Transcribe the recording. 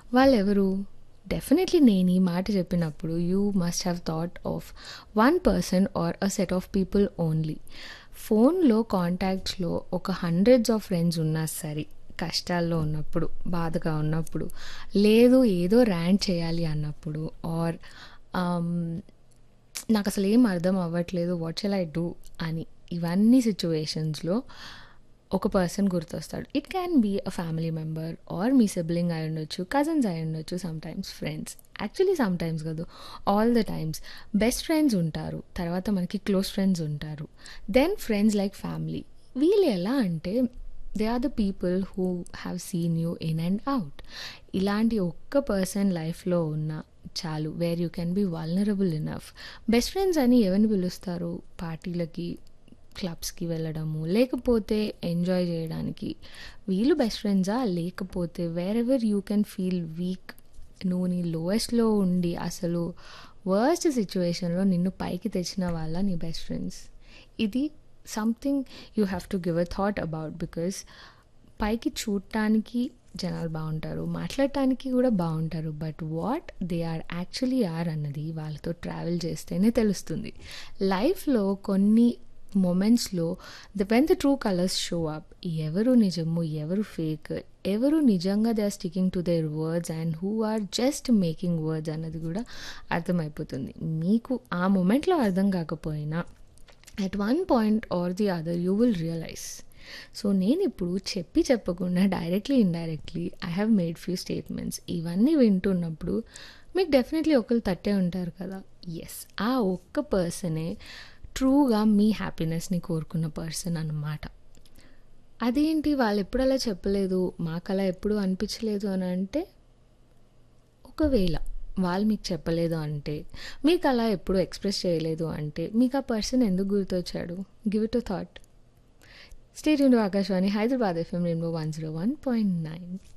వాళ్ళెవరు డెఫినెట్లీ నేను ఈ మాట చెప్పినప్పుడు you must have thought of one person or a set of people only ఫోన్లో కాంటాక్ట్స్లో ఒక హండ్రెడ్స్ ఆఫ్ ఫ్రెండ్స్ ఉన్నా సరే కష్టాల్లో ఉన్నప్పుడు బాధగా ఉన్నప్పుడు లేదు ఏదో ర్యాండ్ చేయాలి అన్నప్పుడు ఆర్ నాకు అసలు ఏం అర్థం అవ్వట్లేదు వాట్ షెల్ ఐ డూ అని ఇవన్నీ సిచ్యువేషన్స్లో ఒక పర్సన్ గుర్తొస్తాడు it can be a family member or మీ సిబ్లింగ్ అయి ఉండొచ్చు కజిన్స్ అయి ఉండొచ్చు సమ్టైమ్స్ ఫ్రెండ్స్ యాక్చువల్లీ సమ్టైమ్స్ కాదు all the times best friends ఉంటారు తర్వాత మనకి క్లోజ్ ఫ్రెండ్స్ ఉంటారు దెన్ ఫ్రెండ్స్ లైక్ ఫ్యామిలీ వీళ్ళు ఎలా అంటే they are the people who have seen you in and out ఇలాంటి ఒక్క పర్సన్ లైఫ్లో ఉన్న చాలు where you can be vulnerable enough best friends అని ఎవరిని పిలుస్తారు పార్టీలకి క్లబ్స్కి వెళ్ళడము లేకపోతే ఎంజాయ్ చేయడానికి వీళ్ళు బెస్ట్ ఫ్రెండ్సా లేకపోతే wherever you can feel weak నువ్వు నీ లోయెస్ట్లో ఉండి అసలు వర్స్ట్ సిచ్యువేషన్లో నిన్ను పైకి తెచ్చిన వాళ్ళ నీ బెస్ట్ ఫ్రెండ్స్ ఇది something you have to give a thought about because పైకి చూడటానికి జనాలు బాగుంటారు మాట్లాడటానికి కూడా బాగుంటారు but what they are actually are అన్నది వాళ్ళతో ట్రావెల్ చేస్తేనే తెలుస్తుంది లైఫ్లో కొన్ని మొమెంట్స్లో the when the true colours show up ఎవరు నిజము ఎవరు ఫేక్ ఎవరు నిజంగా they are sticking to their words and who are just making words అన్నది కూడా అర్థమైపోతుంది మీకు ఆ మూమెంట్లో అర్థం కాకపోయినా at one point or the other you will realise so నేను ఇప్పుడు చెప్పి చెప్పకుండా directly indirectly I have made few statements ఇవన్నీ వింటున్నప్పుడు మీకు డెఫినెట్లీ ఒకరు తట్టే ఉంటారు కదా ఎస్ ఆ ఒక్క పర్సనే ట్రూగా మీ హ్యాపీనెస్ని కోరుకున్న పర్సన్ అన్నమాట అదేంటి వాళ్ళు ఎప్పుడు అలా చెప్పలేదు మాకు అలా ఎప్పుడు అనిపించలేదు అని అంటే ఒకవేళ వాళ్ళు మీకు చెప్పలేదు అంటే మీకు అలా ఎప్పుడు ఎక్స్ప్రెస్ చేయలేదు అంటే మీకు ఆ పర్సన్ ఎందుకు గుర్తొచ్చాడు give it a thought state into Akashvani Hyderabad FM rainbow one zero one point nine